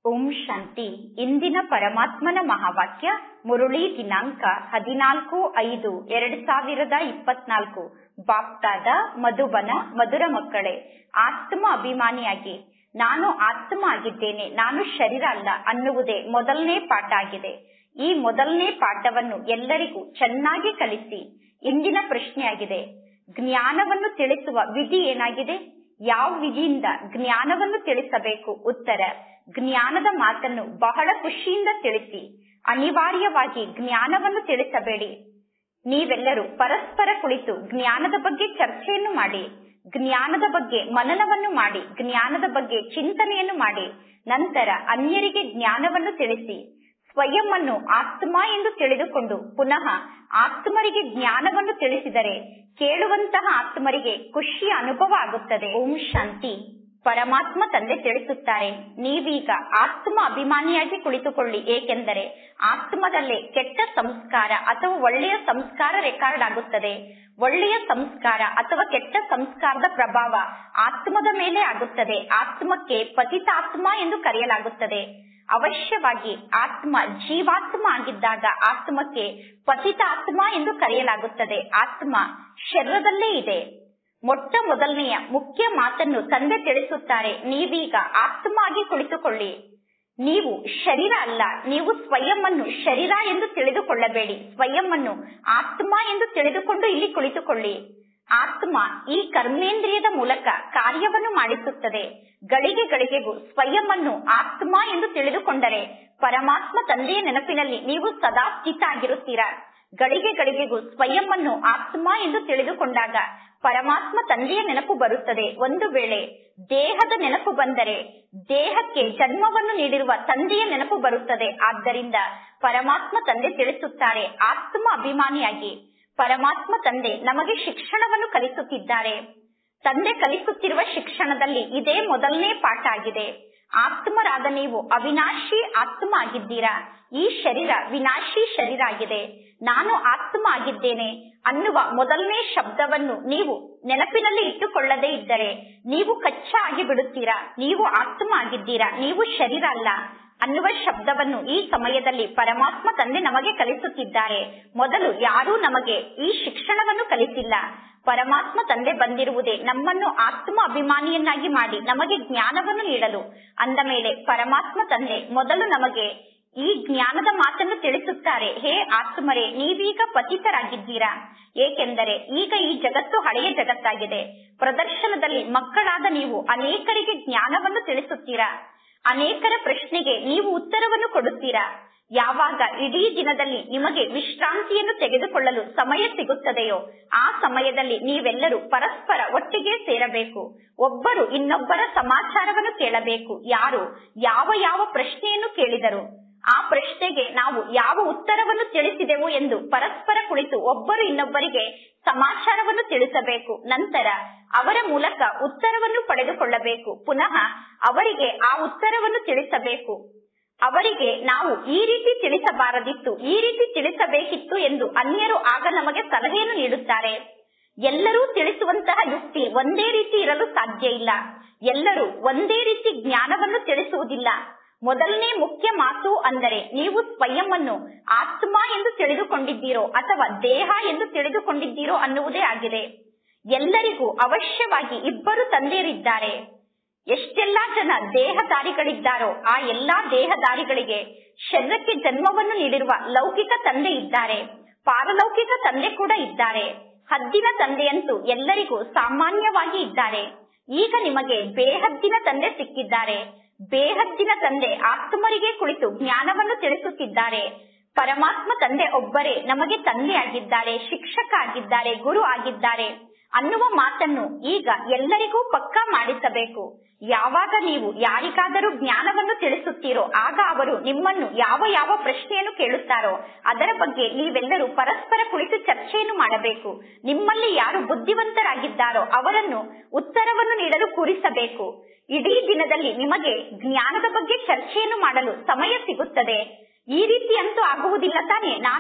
ಓಂ ಶಾಂತಿ ಇಂದಿನ ಪರಮಾತ್ಮನ ಮಹಾವಾಕ್ಯ ಮುರುಳಿ ದಿನಾಂಕ ಹದಿನಾಲ್ಕು ಐದು ಎರಡ್ ಸಾವಿರದ ಇಪ್ಪತ್ನಾಲ್ಕು ಬಾಪ್ತಾದ ಮಧುಬನ ಮಧುರ ಮಕ್ಕಳೇ ಆತ್ಮ ಅಭಿಮಾನಿಯಾಗಿ ನಾನು ಆತ್ಮ ಆಗಿದ್ದೇನೆ ನಾನು ಶರೀರ ಅಲ್ಲ ಅನ್ನುವುದೇ ಮೊದಲನೇ ಪಾಠ ಆಗಿದೆ ಈ ಮೊದಲನೇ ಪಾಠವನ್ನು ಎಲ್ಲರಿಗೂ ಚೆನ್ನಾಗಿ ಕಲಿಸಿ ಇಂದಿನ ಪ್ರಶ್ನೆಯಾಗಿದೆ ಜ್ಞಾನವನ್ನು ತಿಳಿಸುವ ವಿಧಿ ಏನಾಗಿದೆ ಯಾವ ವಿಧಿಯಿಂದ ಜ್ಞಾನವನ್ನು ತಿಳಿಸಬೇಕು ಉತ್ತರ ಜ್ಞಾನದ ಮಾತನ್ನು ಬಹಳ ಖುಷಿಯಿಂದ ತಿಳಿಸಿ ಅನಿವಾರ್ಯವಾಗಿ ಜ್ಞಾನವನ್ನು ತಿಳಿಸಬೇಡಿ ನೀವೆಲ್ಲರೂ ಪರಸ್ಪರ ಕುಳಿತು ಜ್ಞಾನದ ಬಗ್ಗೆ ಚರ್ಚೆಯನ್ನು ಮಾಡಿ ಜ್ಞಾನದ ಬಗ್ಗೆ ಮನನವನ್ನು ಮಾಡಿ ಜ್ಞಾನದ ಬಗ್ಗೆ ಚಿಂತನೆಯನ್ನು ಮಾಡಿ ನಂತರ ಅನ್ಯರಿಗೆ ಜ್ಞಾನವನ್ನು ತಿಳಿಸಿ ಸ್ವಯಂ ಅನ್ನು ಆತ್ಮ ಎಂದು ತಿಳಿದುಕೊಂಡು ಪುನಃ ಆತ್ಮರಿಗೆ ಜ್ಞಾನವನ್ನು ತಿಳಿಸಿದರೆ ಕೇಳುವಂತಹ ಆತ್ಮರಿಗೆ ಖುಷಿಯ ಅನುಭವ ಆಗುತ್ತದೆ ಓಂ ಶಾಂತಿ ಪರಮಾತ್ಮ ತಂದೆ ತಿಳಿಸುತ್ತಾರೆ ನೀವೀಗ ಆತ್ಮ ಅಭಿಮಾನಿಯಾಗಿ ಕುಳಿತುಕೊಳ್ಳಿ ಏಕೆಂದರೆ ಆತ್ಮದಲ್ಲೇ ಕೆಟ್ಟ ಸಂಸ್ಕಾರ ಅಥವಾ ಒಳ್ಳೆಯ ಸಂಸ್ಕಾರ ರೆಕಾರ್ಡ್ ಆಗುತ್ತದೆ ಒಳ್ಳೆಯ ಸಂಸ್ಕಾರ ಅಥವಾ ಕೆಟ್ಟ ಸಂಸ್ಕಾರದ ಪ್ರಭಾವ ಆತ್ಮದ ಮೇಲೆ ಆಗುತ್ತದೆ ಆತ್ಮಕ್ಕೆ ಪತಿತಾತ್ಮ ಎಂದು ಕರೆಯಲಾಗುತ್ತದೆ ಅವಶ್ಯವಾಗಿ ಆತ್ಮ ಜೀವಾತ್ಮ ಆಗಿದ್ದಾಗ ಆತ್ಮಕ್ಕೆ ಪತಿತಾತ್ಮ ಎಂದು ಕರೆಯಲಾಗುತ್ತದೆ ಆತ್ಮ ಶರೀರದಲ್ಲೇ ಇದೆ ಮೊಟ್ಟ ಮೊದಲನೆಯ ಮುಖ್ಯ ಮಾತನ್ನು ತಂದೆ ತಿಳಿಸುತ್ತಾರೆ ನೀವೀಗ ಆತ್ಮ ಆಗಿ ಕುಳಿತುಕೊಳ್ಳಿ ನೀವು ಶರೀರ ಅಲ್ಲ ನೀವು ಸ್ವಯಂ ಅನ್ನು ಶರೀರ ಎಂದು ತಿಳಿದುಕೊಳ್ಳಬೇಡಿ ಸ್ವಯಂ ಅನ್ನು ಆತ್ಮ ಎಂದು ತಿಳಿದುಕೊಂಡು ಇಲ್ಲಿ ಕುಳಿತುಕೊಳ್ಳಿ ಆತ್ಮ ಈ ಕರ್ಮೇಂದ್ರಿಯದ ಮೂಲಕ ಕಾರ್ಯವನ್ನು ಮಾಡಿಸುತ್ತದೆ ಗಳಿಗೆ ಗಳಿಗೆಗೂ ಸ್ವಯಂ ಅನ್ನು ಆತ್ಮ ಎಂದು ತಿಳಿದುಕೊಂಡರೆ ಪರಮಾತ್ಮ ತಂದೆಯ ನೆನಪಿನಲ್ಲಿ ನೀವು ಸದಾ ಸ್ಥಿತ ಆಗಿರುತ್ತೀರಾ ಗಳಿಗೆ ಗಳಿಗೆಗೂ ಸ್ವಯಂ ಅನ್ನು ಆತ್ಮ ಎಂದು ತಿಳಿದುಕೊಂಡಾಗ ಪರಮಾತ್ಮ ತಂದೆಯ ನೆನಪು ಬರುತ್ತದೆ ಒಂದು ವೇಳೆ ದೇಹದ ನೆನಪು ಬಂದರೆ ದೇಹಕ್ಕೆ ಜನ್ಮವನ್ನು ನೀಡಿರುವ ತಂದೆಯ ನೆನಪು ಬರುತ್ತದೆ ಆದ್ದರಿಂದ ಪರಮಾತ್ಮ ತಂದೆ ತಿಳಿಸುತ್ತಾರೆ ಆತ್ಮ ಅಭಿಮಾನಿಯಾಗಿ ಪರಮಾತ್ಮ ತಂದೆ ನಮಗೆ ಶಿಕ್ಷಣವನ್ನು ಕಲಿಸುತ್ತಿದ್ದಾರೆ ತಂದೆ ಕಲಿಸುತ್ತಿರುವ ಶಿಕ್ಷಣದಲ್ಲಿ ಇದೇ ಮೊದಲನೇ ಪಾಠ ಆಗಿದೆ ಆತ್ಮರಾದ ನೀವು ಅವಿನಾಶಿ ಆತ್ಮ ಆಗಿದ್ದೀರಾ ಈ ಶರೀರ ವಿನಾಶಿ ಶರೀರ ಆಗಿದೆ ನಾನು ಆತ್ಮ ಆಗಿದ್ದೇನೆ ಅನ್ನುವ ಮೊದಲನೇ ಶಬ್ದವನ್ನು ನೀವು ನೆನಪಿನಲ್ಲಿ ಇಟ್ಟುಕೊಳ್ಳದೇ ಇದ್ದರೆ ನೀವು ಕಚ್ಚಾ ಆಗಿ ಬಿಡುತ್ತೀರಾ ನೀವು ಆತ್ಮ ಆಗಿದ್ದೀರಾ ನೀವು ಶರೀರ ಅಲ್ಲ ಅನ್ನುವ ಶಬ್ದವನ್ನು ಈ ಸಮಯದಲ್ಲಿ ಪರಮಾತ್ಮ ತಂದೆ ನಮಗೆ ಕಲಿಸುತ್ತಿದ್ದಾರೆ ಮೊದಲು ಯಾರೂ ನಮಗೆ ಈ ಶಿಕ್ಷಣವನ್ನು ಕಲಿಸಿಲ್ಲ ಪರಮಾತ್ಮ ತಂದೆ ಬಂದಿರುವುದೇ ನಮ್ಮನ್ನು ಆತ್ಮ ಅಭಿಮಾನಿಯನ್ನಾಗಿ ಮಾಡಿ ನಮಗೆ ಜ್ಞಾನವನ್ನು ನೀಡಲು ಅಂದ ಮೇಲೆ ಪರಮಾತ್ಮ ತಂದೆ ಮೊದಲು ನಮಗೆ ಈ ಜ್ಞಾನದ ಮಾತನ್ನು ತಿಳಿಸುತ್ತಾರೆ ಹೇ ಆತ್ಮರೇ ನೀವೀಗ ಪತಿತರಾಗಿದ್ದೀರಾ ಏಕೆಂದರೆ ಈಗ ಈ ಜಗತ್ತು ಹಳೆಯ ಜಗತ್ತಾಗಿದೆ ಪ್ರದರ್ಶನದಲ್ಲಿ ಮಕ್ಕಳಾದ ನೀವು ಅನೇಕರಿಗೆ ಜ್ಞಾನವನ್ನು ತಿಳಿಸುತ್ತೀರಾ ಅನೇಕರ ಪ್ರಶ್ನೆಗೆ ನೀವು ಉತ್ತರವನ್ನು ಕೊಡುತ್ತೀರಾ ಯಾವಾಗ ಇಡೀ ದಿನದಲ್ಲಿ ನಿಮಗೆ ವಿಶ್ರಾಂತಿಯನ್ನು ತೆಗೆದುಕೊಳ್ಳಲು ಸಮಯ ಸಿಗುತ್ತದೆಯೋ ಆ ಸಮಯದಲ್ಲಿ ನೀವೆಲ್ಲರೂ ಪರಸ್ಪರ ಒಟ್ಟಿಗೆ ಸೇರಬೇಕು ಒಬ್ಬರು ಇನ್ನೊಬ್ಬರ ಸಮಾಚಾರವನ್ನು ಕೇಳಬೇಕು ಯಾರು ಯಾವ ಯಾವ ಪ್ರಶ್ನೆಯನ್ನು ಕೇಳಿದರು ಆ ಪ್ರಶ್ನೆಗೆ ನಾವು ಯಾವ ಉತ್ತರವನ್ನು ತಿಳಿಸಿದೆವು ಎಂದು ಪರಸ್ಪರ ಕುಳಿತು ಒಬ್ಬರು ಇನ್ನೊಬ್ಬರಿಗೆ ಸಮಾಚಾರವನ್ನು ತಿಳಿಸಬೇಕು ನಂತರ ಅವರ ಮೂಲಕ ಉತ್ತರವನ್ನು ಪಡೆದುಕೊಳ್ಳಬೇಕು ಪುನಃ ಅವರಿಗೆ ಆ ಉತ್ತರವನ್ನು ತಿಳಿಸಬೇಕು ಅವರಿಗೆ ನಾವು ಈ ರೀತಿ ತಿಳಿಸಬಾರದಿತ್ತು ಈ ರೀತಿ ತಿಳಿಸಬೇಕಿತ್ತು ಎಂದು ಅನ್ಯರು ಆಗ ನಮಗೆ ಸಲಹೆಯನ್ನು ನೀಡುತ್ತಾರೆ ಎಲ್ಲರೂ ತಿಳಿಸುವಂತಹ ಯುಕ್ತಿ ಒಂದೇ ರೀತಿ ಇರಲು ಸಾಧ್ಯ ಇಲ್ಲ ಎಲ್ಲರೂ ಒಂದೇ ರೀತಿ ಜ್ಞಾನವನ್ನು ತಿಳಿಸುವುದಿಲ್ಲ ಮೊದಲನೇ ಮುಖ್ಯ ಮಾತು ಅಂದರೆ ನೀವು ಸ್ವಯಂ ಅನ್ನು ಆತ್ಮ ಎಂದು ತಿಳಿದುಕೊಂಡಿದ್ದೀರೋ ಅಥವಾ ದೇಹ ಎಂದು ತಿಳಿದುಕೊಂಡಿದ್ದೀರೋ ಅನ್ನುವುದೇ ಆಗಿದೆ ಎಲ್ಲರಿಗೂ ಅವಶ್ಯವಾಗಿ ಇಬ್ಬರು ತಂದೆಯರಿದ್ದಾರೆ ಎಷ್ಟೆಲ್ಲಾ ಜನ ದೇಹದಾರಿಗಳಿದ್ದಾರೋ ಆ ಎಲ್ಲಾ ದೇಹದಾರಿಗಳಿಗೆ ಶರೀರಕ್ಕೆ ಜನ್ಮವನ್ನು ನೀಡಿರುವ ಲೌಕಿಕ ತಂದೆ ಇದ್ದಾರೆ ಪಾರಲೌಕಿಕ ತಂದೆ ಕೂಡ ಇದ್ದಾರೆ ಹದ್ದಿನ ತಂದೆಯಂತೂ ಎಲ್ಲರಿಗೂ ಸಾಮಾನ್ಯವಾಗಿ ಇದ್ದಾರೆ ಈಗ ನಿಮಗೆ ಬೇಹದ್ದಿನ ತಂದೆ ಸಿಕ್ಕಿದ್ದಾರೆ ಬೇಹದ್ದಿನ ತಂದೆ ಆತ್ಮರಿಗೆ ಕುಳಿತು ಜ್ಞಾನವನ್ನು ತಿಳಿಸುತ್ತಿದ್ದಾರೆ ಪರಮಾತ್ಮ ತಂದೆ ಒಬ್ಬರೇ ನಮಗೆ ತಂದೆ ಆಗಿದ್ದಾರೆ ಶಿಕ್ಷಕ ಆಗಿದ್ದಾರೆ ಗುರು ಆಗಿದ್ದಾರೆ ಅನ್ನುವ ಮಾತನ್ನು ಈಗ ಎಲ್ಲರಿಗೂ ಪಕ್ಕಾ ಮಾಡಿಸಬೇಕು ಯಾವಾಗ ನೀವು ಯಾರಿಗಾದರೂ ಜ್ಞಾನವನ್ನು ತಿಳಿಸುತ್ತೀರೋ ಆಗ ಅವರು ನಿಮ್ಮನ್ನು ಯಾವ ಯಾವ ಪ್ರಶ್ನೆಯನ್ನು ಕೇಳುತ್ತಾರೋ ಅದರ ಬಗ್ಗೆ ನೀವೆಲ್ಲರೂ ಪರಸ್ಪರ ಕುಳಿತು ಚರ್ಚೆಯನ್ನು ಮಾಡಬೇಕು ನಿಮ್ಮಲ್ಲಿ ಯಾರು ಬುದ್ಧಿವಂತರಾಗಿದ್ದಾರೋ ಅವರನ್ನು ಉತ್ತರವನ್ನು ನೀಡಲು ಕೂರಿಸಬೇಕು ಇಡೀ ದಿನದಲ್ಲಿ ನಿಮಗೆ ಜ್ಞಾನದ ಬಗ್ಗೆ ಚರ್ಚೆಯನ್ನು ಮಾಡಲು ಸಮಯ ಸಿಗುತ್ತದೆ ಈ ರೀತಿ ಅಂತೂ ಆಗುವುದಿಲ್ಲ ತಾನೇ ನಾನು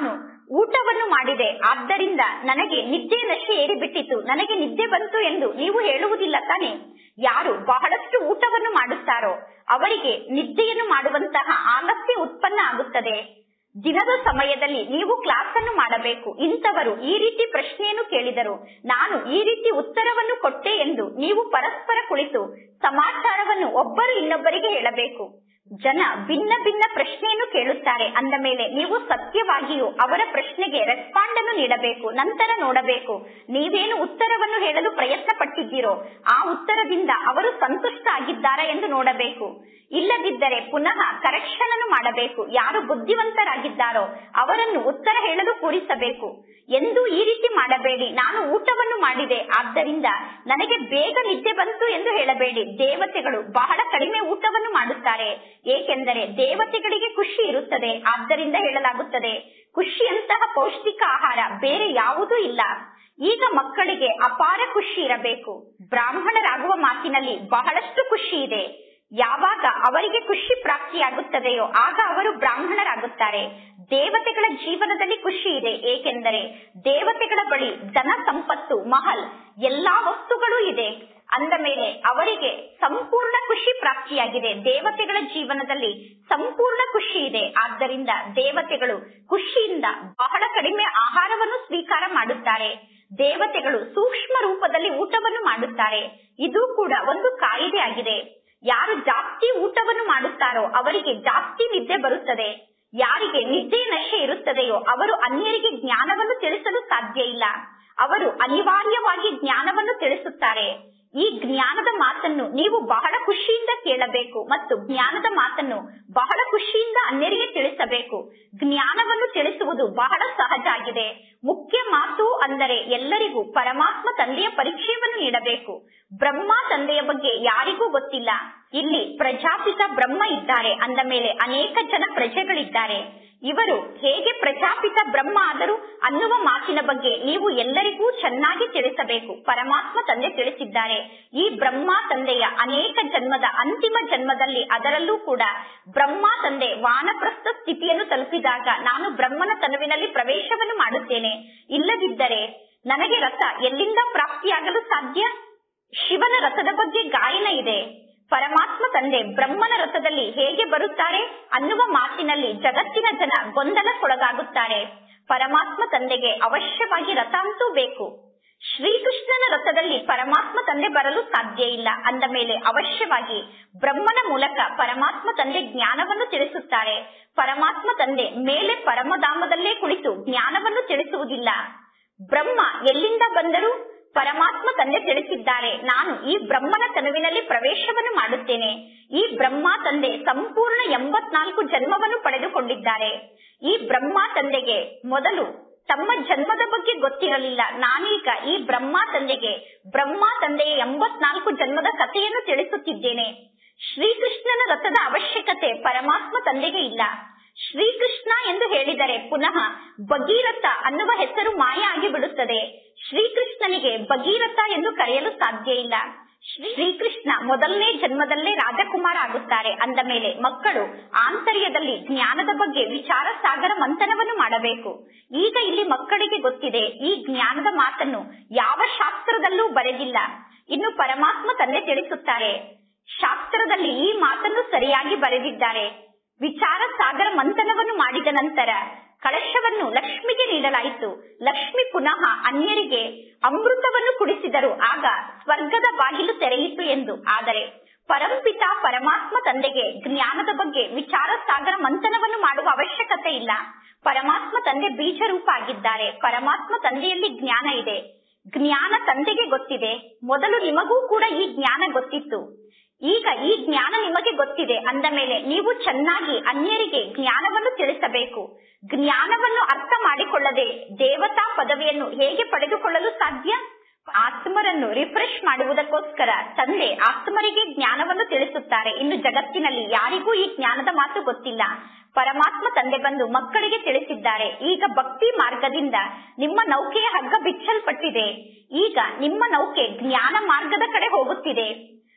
ಊಟವನ್ನು ಮಾಡಿದೆ ಆದ್ದರಿಂದ ನನಗೆ ನಿದ್ದೆ ನಶೆ ಏರಿಬಿಟ್ಟಿತು ನನಗೆ ನಿದ್ದೆ ಬಂತು ಎಂದು ನೀವು ಹೇಳುವುದಿಲ್ಲ ತಾನೆ ಯಾರು ಬಹಳಷ್ಟು ಊಟವನ್ನು ಮಾಡುತ್ತಾರೋ ಅವರಿಗೆ ನಿದ್ದೆಯನ್ನು ಮಾಡುವಂತಹ ಆಲಸ್ಯ ಉತ್ಪನ್ನ ಆಗುತ್ತದೆ ದಿನದ ಸಮಯದಲ್ಲಿ ನೀವು ಕ್ಲಾಸ್ ಅನ್ನು ಮಾಡಬೇಕು ಇಂಥವರು ಈ ರೀತಿ ಪ್ರಶ್ನೆಯನ್ನು ಕೇಳಿದರು ನಾನು ಈ ರೀತಿ ಉತ್ತರವನ್ನು ಕೊಟ್ಟೆ ಎಂದು ನೀವು ಪರಸ್ಪರ ಕುಳಿತು ಸಮಾಚಾರವನ್ನು ಒಬ್ಬರು ಇನ್ನೊಬ್ಬರಿಗೆ ಹೇಳಬೇಕು ಜನ ಭಿನ್ನ ಭಿನ್ನ ಪ್ರಶ್ನೆಯನ್ನು ಕೇಳುತ್ತಾರೆ ಅಂದ ಮೇಲೆ ನೀವು ಸತ್ಯವಾಗಿಯೂ ಅವರ ಪ್ರಶ್ನೆಗೆ ರೆಸ್ಪಾಂಡ್ ಅನ್ನು ನೀಡಬೇಕು ನಂತರ ನೋಡಬೇಕು ನೀವೇನು ಉತ್ತರವನ್ನು ಹೇಳಲು ಪ್ರಯತ್ನ ಪಟ್ಟಿದ್ದೀರೋ ಆ ಉತ್ತರದಿಂದ ಅವರು ಸಂತುಷ್ಟ ಆಗಿದ್ದಾರಾ ಎಂದು ನೋಡಬೇಕು ಇಲ್ಲದಿದ್ದರೆ ಪುನಃ ಕರೆಕ್ಷನ್ ಅನ್ನು ಮಾಡಬೇಕು ಯಾರು ಬುದ್ಧಿವಂತರಾಗಿದ್ದಾರೋ ಅವರನ್ನು ಉತ್ತರ ಹೇಳಲು ಕೂರಿಸಬೇಕು ಎಂದು ಈ ರೀತಿ ಮಾಡಬೇಡಿ ನಾನು ಊಟವನ್ನು ಮಾಡಿದೆ ಆದ್ದರಿಂದ ನನಗೆ ಬೇಗ ನಿದ್ದೆ ಬಂತು ಎಂದು ಹೇಳಬೇಡಿ ದೇವತೆಗಳು ಬಹಳ ಕಡಿಮೆ ಊಟವನ್ನು ಮಾಡುತ್ತಾರೆ ಏಕೆಂದರೆ ದೇವತೆಗಳಿಗೆ ಖುಷಿ ಇರುತ್ತದೆ ಆದ್ದರಿಂದ ಹೇಳಲಾಗುತ್ತದೆ ಖುಷಿಯಂತಹ ಪೌಷ್ಟಿಕ ಆಹಾರ ಬೇರೆ ಯಾವುದೂ ಇಲ್ಲ ಈಗ ಮಕ್ಕಳಿಗೆ ಅಪಾರ ಖುಷಿ ಇರಬೇಕು ಬ್ರಾಹ್ಮಣರಾಗುವ ಮಾತಿನಲ್ಲಿ ಬಹಳಷ್ಟು ಖುಷಿ ಇದೆ ಯಾವಾಗ ಅವರಿಗೆ ಖುಷಿ ಪ್ರಾಪ್ತಿಯಾಗುತ್ತದೆಯೋ ಆಗ ಅವರು ಬ್ರಾಹ್ಮಣರಾಗುತ್ತಾರೆ ದೇವತೆಗಳ ಜೀವನದಲ್ಲಿ ಖುಷಿ ಇದೆ ಏಕೆಂದರೆ ದೇವತೆಗಳ ಬಳಿ ಧನ ಸಂಪತ್ತು ಮಹಲ್ ಎಲ್ಲಾ ವಸ್ತುಗಳೂ ಇದೆ ಅಂದ ಮೇಲೆ ಅವರಿಗೆ ಸಂಪೂರ್ಣ ಖುಷಿ ಪ್ರಾಪ್ತಿಯಾಗಿದೆ ದೇವತೆಗಳ ಜೀವನದಲ್ಲಿ ಸಂಪೂರ್ಣ ಖುಷಿ ಇದೆ ಆದ್ದರಿಂದ ದೇವತೆಗಳು ಖುಷಿಯಿಂದ ಬಹಳ ಕಡಿಮೆ ಆಹಾರವನ್ನು ಸ್ವೀಕಾರ ಮಾಡುತ್ತಾರೆ ದೇವತೆಗಳು ಸೂಕ್ಷ್ಮ ರೂಪದಲ್ಲಿ ಊಟವನ್ನು ಮಾಡುತ್ತಾರೆ ಇದು ಕೂಡ ಒಂದು ಕಾಯಿದೆ ಆಗಿದೆ ಯಾರು ಜಾಸ್ತಿ ಊಟವನ್ನು ಮಾಡುತ್ತಾರೋ ಅವರಿಗೆ ಜಾಸ್ತಿ ನಿದ್ದೆ ಬರುತ್ತದೆ ಯಾರಿಗೆ ನಿದ್ದೆ ನಶೆ ಇರುತ್ತದೆಯೋ ಅವರು ಅನ್ಯರಿಗೆ ಜ್ಞಾನವನ್ನು ತಿಳಿಸಲು ಸಾಧ್ಯ ಇಲ್ಲ ಅವರು ಅನಿವಾರ್ಯವಾಗಿ ಜ್ಞಾನವನ್ನು ತಿಳಿಸುತ್ತಾರೆ ಈ ಜ್ಞಾನದ ಮಾತನ್ನು ನೀವು ಬಹಳ ಖುಷಿಯಿಂದ ಕೇಳಬೇಕು ಮತ್ತು ಜ್ಞಾನದ ಮಾತನ್ನು ಬಹಳ ಖುಷಿಯಿಂದ ಅನ್ಯರಿಗೆ ತಿಳಿಸಬೇಕು ಜ್ಞಾನವನ್ನು ತಿಳಿಸುವುದು ಬಹಳ ಸಹಜ ಆಗಿದೆ ಮುಖ್ಯ ಮಾತು ಅಂದರೆ ಎಲ್ಲರಿಗೂ ಪರಮಾತ್ಮ ತಂದೆಯ ಪರಿಚಯವನ್ನು ನೀಡಬೇಕು ಬ್ರಹ್ಮ ತಂದೆಯ ಬಗ್ಗೆ ಯಾರಿಗೂ ಗೊತ್ತಿಲ್ಲ ಇಲ್ಲಿ ಪ್ರಜಾಪಿತ ಬ್ರಹ್ಮ ಇದ್ದಾರೆ ಅಂದ ಮೇಲೆ ಅನೇಕ ಜನ ಪ್ರಜೆಗಳಿದ್ದಾರೆ ಇವರು ಹೇಗೆ ಪ್ರಜಾಪಿತ ಬ್ರಹ್ಮ ಆದರು ಅನ್ನುವ ಮಾತಿನ ಬಗ್ಗೆ ನೀವು ಎಲ್ಲರಿಗೂ ಚೆನ್ನಾಗಿ ತಿಳಿಸಬೇಕು ಪರಮಾತ್ಮ ತಂದೆ ತಿಳಿಸಿದ್ದಾರೆ ಈ ಬ್ರಹ್ಮ ತಂದೆಯ ಅನೇಕ ಜನ್ಮದ ಅಂತಿಮ ಜನ್ಮದಲ್ಲಿ ಅದರಲ್ಲೂ ಕೂಡ ಬ್ರಹ್ಮ ತಂದೆ ವಾನಪ್ರಸ್ಥ ಸ್ಥಿತಿಯನ್ನು ತಲುಪಿದಾಗ ನಾನು ಬ್ರಹ್ಮನ ತನುವಿನಲ್ಲಿ ಪ್ರವೇಶವನ್ನು ಮಾಡುತ್ತೇನೆ ಇಲ್ಲದಿದ್ದರೆ ನನಗೆ ರಥ ಎಲ್ಲಿಂದ ಪ್ರಾಪ್ತಿಯಾಗಲು ಸಾಧ್ಯ ಶಿವನ ರಥದ ಬಗ್ಗೆ ಗಾಯನ ಇದೆ ಪರಮಾತ್ಮ ತಂದೆ ಬ್ರಹ್ಮನ ರಥದಲ್ಲಿ ಹೇಗೆ ಬರುತ್ತಾರೆ ಅನ್ನುವ ಮಾತಿನಲ್ಲಿ ಜಗತ್ತಿನ ಜನ ಗೊಂದಲಕ್ಕೊಳಗಾಗುತ್ತಾರೆ ಪರಮಾತ್ಮ ತಂದೆಗೆ ಅವಶ್ಯವಾಗಿ ರಥ ಅಂತೂ ಬೇಕು ಶ್ರೀಕೃಷ್ಣನ ರಥದಲ್ಲಿ ಪರಮಾತ್ಮ ತಂದೆ ಬರಲು ಸಾಧ್ಯ ಇಲ್ಲ ಅಂದ ಮೇಲೆ ಅವಶ್ಯವಾಗಿ ಬ್ರಹ್ಮನ ಮೂಲಕ ಪರಮಾತ್ಮ ತಂದೆ ಜ್ಞಾನವನ್ನು ತಿಳಿಸುತ್ತಾರೆ ಪರಮಾತ್ಮ ತಂದೆ ಮೇಲೆ ಪರಮಧಾಮದಲ್ಲೇ ಕುಳಿತು ಜ್ಞಾನವನ್ನು ತಿಳಿಸುವುದಿಲ್ಲ ಬ್ರಹ್ಮ ಎಲ್ಲಿಂದ ಬಂದರು ಪರಮಾತ್ಮ ತಂದೆ ತಿಳಿಸಿದ್ದಾರೆ ನಾನು ಈ ಬ್ರಹ್ಮನ ತನುವಿನಲ್ಲಿ ಪ್ರವೇಶವನ್ನು ಮಾಡುತ್ತೇನೆ ಈ ಬ್ರಹ್ಮ ತಂದೆ ಸಂಪೂರ್ಣ ಎಂಬತ್ನಾಲ್ಕು ಜನ್ಮವನ್ನು ಪಡೆದುಕೊಂಡಿದ್ದಾರೆ ಈ ಬ್ರಹ್ಮ ತಂದೆಗೆ ಮೊದಲು ತಮ್ಮ ಜನ್ಮದ ಬಗ್ಗೆ ಗೊತ್ತಿರಲಿಲ್ಲ ನಾನೀಗ ಈ ಬ್ರಹ್ಮ ತಂದೆಗೆ ಬ್ರಹ್ಮ ತಂದೆಯ ಎಂಬತ್ನಾಲ್ಕು ಜನ್ಮದ ಕಥೆಯನ್ನು ತಿಳಿಸುತ್ತಿದ್ದೇನೆ ಶ್ರೀಕೃಷ್ಣನ ರಥದ ಅವಶ್ಯಕತೆ ಪರಮಾತ್ಮ ತಂದೆಗೆ ಇಲ್ಲ ಶ್ರೀಕೃಷ್ಣ ಎಂದು ಹೇಳಿದರೆ ಪುನಃ ಭಗೀರಥ ಅನ್ನುವ ಹೆಸರು ಮಾಯ ಆಗಿ ಬಿಡುತ್ತದೆ ಶ್ರೀಕೃಷ್ಣನಿಗೆ ಭಗೀರಥ ಎಂದು ಕರೆಯಲು ಸಾಧ್ಯ ಇಲ್ಲ ಶ್ರೀಕೃಷ್ಣ ಮೊದಲನೇ ಜನ್ಮದಲ್ಲೇ ರಾಜಕುಮಾರ ಆಗುತ್ತಾರೆ ಅಂದ ಮೇಲೆ ಮಕ್ಕಳು ಆಂತರ್ಯದಲ್ಲಿ ಜ್ಞಾನದ ಬಗ್ಗೆ ವಿಚಾರ ಸಾಗರ ಮಂಥನವನ್ನು ಮಾಡಬೇಕು ಈಗ ಇಲ್ಲಿ ಮಕ್ಕಳಿಗೆ ಗೊತ್ತಿದೆ ಈ ಜ್ಞಾನದ ಮಾತನ್ನು ಯಾವ ಶಾಸ್ತ್ರದಲ್ಲೂ ಬರೆದಿಲ್ಲ ಇನ್ನು ಪರಮಾತ್ಮ ತಂದೆ ತಿಳಿಸುತ್ತಾರೆ ಶಾಸ್ತ್ರದಲ್ಲಿ ಈ ಮಾತನ್ನು ಸರಿಯಾಗಿ ಬರೆದಿದ್ದಾರೆ ವಿಚಾರ ಸಾಗರ ಮಂಥನವನ್ನು ಮಾಡಿದ ನಂತರ ಕಳಶವನ್ನು ಲಕ್ಷ್ಮಿಗೆ ನೀಡಲಾಯಿತು ಲಕ್ಷ್ಮಿ ಪುನಃ ಅನ್ಯರಿಗೆ ಅಮೃತವನ್ನು ಕುಡಿಸಿದರು ಆಗ ಸ್ವರ್ಗದ ಬಾಗಿಲು ತೆರೆಯಿತು ಎಂದು ಆದರೆ ಪರಂಪಿತ ಪರಮಾತ್ಮ ತಂದೆಗೆ ಜ್ಞಾನದ ಬಗ್ಗೆ ವಿಚಾರ ಸಾಗರ ಮಂಥನವನ್ನು ಮಾಡುವ ಅವಶ್ಯಕತೆ ಇಲ್ಲ ಪರಮಾತ್ಮ ತಂದೆ ಬೀಜ ರೂಪ ಆಗಿದ್ದಾರೆ ಪರಮಾತ್ಮ ತಂದೆಯಲ್ಲಿ ಜ್ಞಾನ ಇದೆ ಜ್ಞಾನ ತಂದೆಗೆ ಗೊತ್ತಿದೆ ಮೊದಲು ನಿಮಗೂ ಕೂಡ ಈ ಜ್ಞಾನ ಗೊತ್ತಿತ್ತು ಈಗ ಈ ಜ್ಞಾನ ನಿಮಗೆ ಗೊತ್ತಿದೆ ಅಂದ ಮೇಲೆ ನೀವು ಚೆನ್ನಾಗಿ ಅನ್ಯರಿಗೆ ಜ್ಞಾನವನ್ನು ತಿಳಿಸಬೇಕು ಜ್ಞಾನವನ್ನು ಅರ್ಥ ಮಾಡಿಕೊಳ್ಳದೆ ದೇವತಾ ಪದವಿಯನ್ನು ಹೇಗೆ ಪಡೆದುಕೊಳ್ಳಲು ಸಾಧ್ಯ ಆತ್ಮರನ್ನು ರಿಫ್ರೆಶ್ ಮಾಡುವುದಕ್ಕೋಸ್ಕರ ತಂದೆ ಆತ್ಮರಿಗೆ ಜ್ಞಾನವನ್ನು ತಿಳಿಸುತ್ತಾರೆ ಇನ್ನು ಜಗತ್ತಿನಲ್ಲಿ ಯಾರಿಗೂ ಈ ಜ್ಞಾನದ ಮಾತು ಗೊತ್ತಿಲ್ಲ ಪರಮಾತ್ಮ ತಂದೆ ಬಂದು ಮಕ್ಕಳಿಗೆ ತಿಳಿಸಿದ್ದಾರೆ ಈಗ ಭಕ್ತಿ ಮಾರ್ಗದಿಂದ ನಿಮ್ಮ ನೌಕೆಯ ಹಗ್ಗ ಬಿಚ್ಚಲ್ಪಟ್ಟಿದೆ ಈಗ ನಿಮ್ಮ ನೌಕೆ ಜ್ಞಾನ ಮಾರ್ಗದ ಕಡೆ ಹೋಗುತ್ತಿದೆ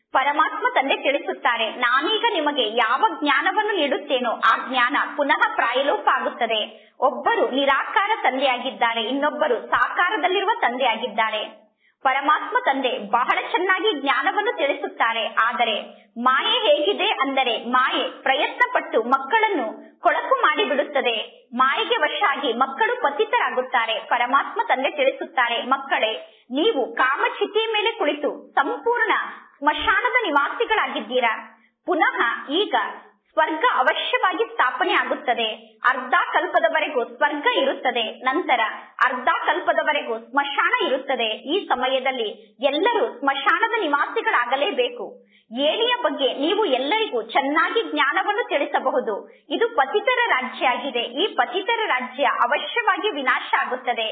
ಪರಮಾತ್ಮ ತಂದೆ ತಿಳಿಸುತ್ತಾರೆ ನಾನೀಗ ನಿಮಗೆ ಯಾವ ಜ್ಞಾನವನ್ನು ನೀಡುತ್ತೇನೋ ಆ ಜ್ಞಾನ ಪುನಃ ಪ್ರಾಯಲೋಪ ಆಗುತ್ತದೆ ಒಬ್ಬರು ನಿರಾಕಾರ ತಂದೆಯಾಗಿದ್ದಾರೆ ಇನ್ನೊಬ್ಬರು ಸಾಕಾರದಲ್ಲಿರುವ ತಂದೆಯಾಗಿದ್ದಾರೆ ಪರಮಾತ್ಮ ತಂದೆ ಬಹಳ ಚೆನ್ನಾಗಿ ಜ್ಞಾನವನ್ನು ತಿಳಿಸುತ್ತಾರೆ ಆದರೆ ಮಾಯೆ ಹೇಗಿದೆ ಅಂದರೆ ಮಾಯೆ ಪ್ರಯತ್ನ ಪಟ್ಟು ಮಕ್ಕಳನ್ನು ಕೊಳಕು ಮಾಡಿಬಿಡುತ್ತದೆ ಮಾಯೆಗೆ ವಶ ಆಗಿ ಮಕ್ಕಳು ಪತಿತರಾಗುತ್ತಾರೆ ಪರಮಾತ್ಮ ತಂದೆ ತಿಳಿಸುತ್ತಾರೆ ಮಕ್ಕಳೇ ನೀವು ಕಾಮಚಿತೆಯ ಮೇಲೆ ಕುಳಿತು ಸಂಪೂರ್ಣ ಸ್ಮಶಾನದ ನಿವಾಸಿಗಳಾಗಿದ್ದೀರಾ ಪುನಃ ಈಗ ಸ್ವರ್ಗ ಅವಶ್ಯವಾಗಿ ಸ್ಥಾಪನೆ ಆಗುತ್ತದೆ ಅರ್ಧ ಕಲ್ಪದವರೆಗೂ ಸ್ವರ್ಗ ಇರುತ್ತದೆ ನಂತರ ಅರ್ಧ ಕಲ್ಪದವರೆಗೂ ಸ್ಮಶಾನ ಇರುತ್ತದೆ ಈ ಸಮಯದಲ್ಲಿ ಎಲ್ಲರೂ ಸ್ಮಶಾನದ ನಿವಾಸಿಗಳಾಗಲೇಬೇಕು ಏಣಿಯ ಬಗ್ಗೆ ನೀವು ಎಲ್ಲರಿಗೂ ಚೆನ್ನಾಗಿ ಜ್ಞಾನವನ್ನು ತಿಳಿಸಬಹುದು ಇದು ಪತಿತರ ರಾಜ್ಯ ಆಗಿದೆ ಈ ಪತಿತರ ರಾಜ್ಯ ಅವಶ್ಯವಾಗಿ ವಿನಾಶ ಆಗುತ್ತದೆ